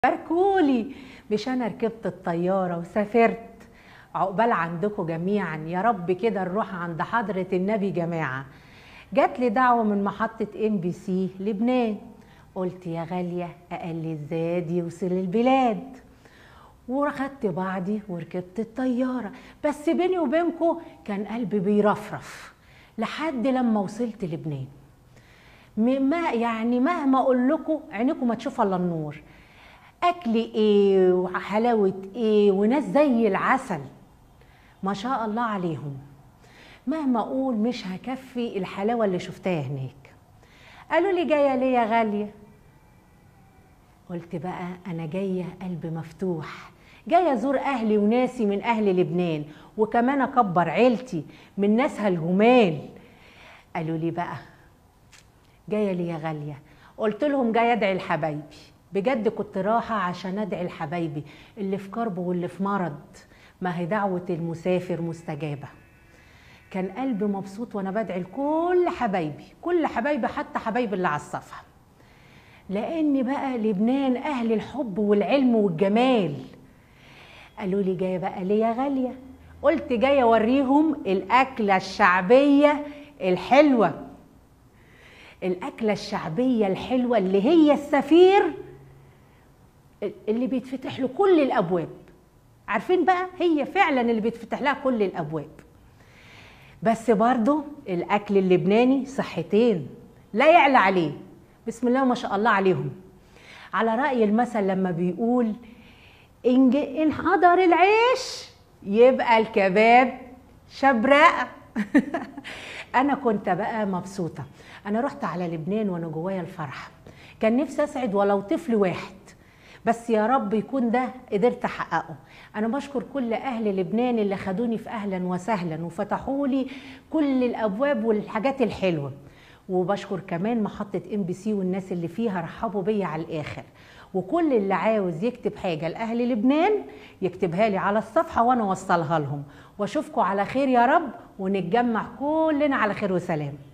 باركولي مش انا ركبت الطياره وسافرت عقبال عندكم جميعا يا رب كده نروح عند حضره النبي جماعه جات لي دعوه من محطه ام بي سي لبنان قلت يا غاليه اقل الزاد يوصل البلاد واخدت بعضي وركبت الطياره بس بيني وبينكم كان قلبي بيرفرف لحد لما وصلت لبنان م- ما يعني مهما اقول لكم عينيكم ما تشوف الا النور اكل ايه وحلاوه ايه وناس زي العسل ما شاء الله عليهم مهما اقول مش هكفي الحلاوه اللي شفتها هناك قالوا لي جايه ليه يا غاليه قلت بقى انا جايه قلب مفتوح جايه ازور اهلي وناسي من اهل لبنان وكمان اكبر عيلتي من ناسها الجمال قالوا لي بقى جايه لي يا غاليه قلت لهم جايه ادعي لحبايبي بجد كنت رايحه عشان ادعي لحبايبي اللي في كرب واللي في مرض ما هي دعوه المسافر مستجابه كان قلبي مبسوط وانا بدعي لكل حبايبي كل حبايبي حتى حبايبي اللي على الصفحه لان بقى لبنان اهل الحب والعلم والجمال قالوا لي جايه بقى ليه يا غاليه قلت جايه اوريهم الاكله الشعبيه الحلوه الاكله الشعبيه الحلوه اللي هي السفير اللي بيتفتح له كل الابواب عارفين بقى هي فعلا اللي بيتفتح لها كل الابواب بس برضو الاكل اللبناني صحتين لا يعلى عليه بسم الله ما شاء الله عليهم على راي المثل لما بيقول ان ج- ان حضر العيش يبقى الكباب شبرقه انا كنت بقى مبسوطه انا رحت على لبنان وانا جوايا الفرحه كان نفسي اسعد ولو طفل واحد بس يا رب يكون ده قدرت احققه انا بشكر كل اهل لبنان اللي خدوني في اهلا وسهلا وفتحوا لي كل الابواب والحاجات الحلوه وبشكر كمان محطه ام بي سي والناس اللي فيها رحبوا بيا على الاخر وكل اللي عاوز يكتب حاجه لاهل لبنان يكتبها لي على الصفحه وانا اوصلها لهم واشوفكم على خير يا رب ونتجمع كلنا على خير وسلام